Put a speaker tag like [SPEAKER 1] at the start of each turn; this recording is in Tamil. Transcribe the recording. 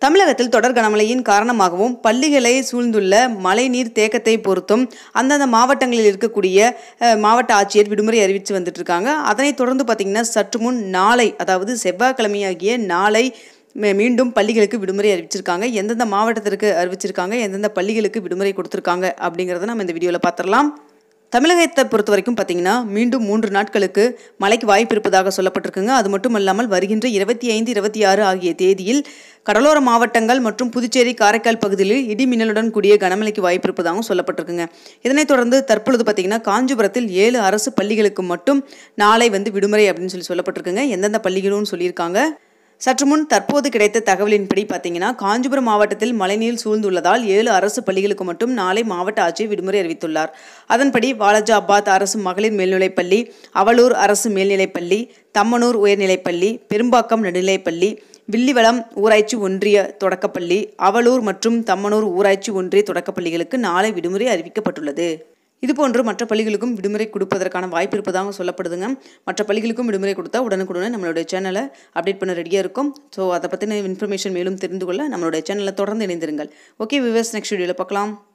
[SPEAKER 1] தமிழகத்தில் தொடர் கனமழையின் காரணமாகவும் பள்ளிகளை சூழ்ந்துள்ள மழைநீர் தேக்கத்தை பொறுத்தும் அந்தந்த மாவட்டங்களில் இருக்கக்கூடிய அஹ், மாவட்ட ஆட்சியர் விடுமுறை அறிவித்து வந்துட்டு இருக்காங்க அதனைத் தொடர்ந்து பார்த்தீங்கன்னா சற்று முன் நாளை அதாவது செவ்வாய்க்கிழமையாகிய நாளை மீ- மீண்டும் பள்ளிகளுக்கு விடுமுறை அறிவிச்சிருக்காங்க எந்தெந்த மாவட்டத்திற்கு அறிவிச்சிருக்காங்க எந்தெந்த பள்ளிகளுக்கு விடுமுறை கொடுத்துருக்காங்க அப்படிங்கிறத நம்ம இந்த வீடியோவில் பார்த்துடலாம் தமிழகத்தை பொறுத்த வரைக்கும் பார்த்தீங்கன்னா மீண்டும் மூன்று நாட்களுக்கு மழைக்கு வாய்ப்பு இருப்பதாக சொல்லப்பட்டிருக்குங்க அது மட்டும் இல்லாமல் வருகின்ற இருபத்தி ஐந்து இருபத்தி ஆறு ஆகிய தேதியில் கடலோர மாவட்டங்கள் மற்றும் புதுச்சேரி காரைக்கால் பகுதிகளில் இடி மின்னலுடன் கூடிய கனமழைக்கு வாய்ப்பு இருப்பதாகவும் சொல்லப்பட்டிருக்குங்க இதனைத் தொடர்ந்து தற்பொழுது பார்த்தீங்கன்னா காஞ்சிபுரத்தில் ஏழு அரசு பள்ளிகளுக்கு மட்டும் நாளை வந்து விடுமுறை அப்படின்னு சொல்லி சொல்லப்பட்டிருக்குங்க எந்தெந்த பள்ளிகளும் சொல்லியிருக்காங்க சற்று முன் தற்போது கிடைத்த தகவலின்படி பார்த்தீங்கன்னா காஞ்சிபுரம் மாவட்டத்தில் மழைநீர் சூழ்ந்துள்ளதால் ஏழு அரசு பள்ளிகளுக்கு மட்டும் நாளை மாவட்ட ஆட்சியர் விடுமுறை அறிவித்துள்ளார் அதன்படி வாலஜாபாத் அரசு மகளிர் மேல்நிலைப்பள்ளி அவலூர் அரசு மேல்நிலைப்பள்ளி தம்மனூர் உயர்நிலைப்பள்ளி பெரும்பாக்கம் நடுநிலைப்பள்ளி வில்லிவளம் ஊராட்சி ஒன்றிய தொடக்கப்பள்ளி அவலூர் மற்றும் தம்மனூர் ஊராட்சி ஒன்றிய தொடக்கப்பள்ளிகளுக்கு நாளை விடுமுறை அறிவிக்கப்பட்டுள்ளது இதுபோன்று மற்ற பள்ளிகளுக்கும் விடுமுறை கொடுப்பதற்கான வாய்ப்பு இருப்பதாக சொல்லப்படுதுங்க மற்ற பள்ளிகளுக்கும் விடுமுறை கொடுத்தா உடனுக்குடனே நம்மளுடைய சேனலை அப்டேட் பண்ண ரெடியாக இருக்கும் ஸோ அதை பற்றின இன்ஃபர்மேஷன் மேலும் தெரிந்து கொள்ள நம்மளுடைய சேனலை தொடர்ந்து இணைந்திருங்கள் ஓகே விவர்ஸ் நெக்ஸ்ட் வீடியோவில் பார்க்கலாம்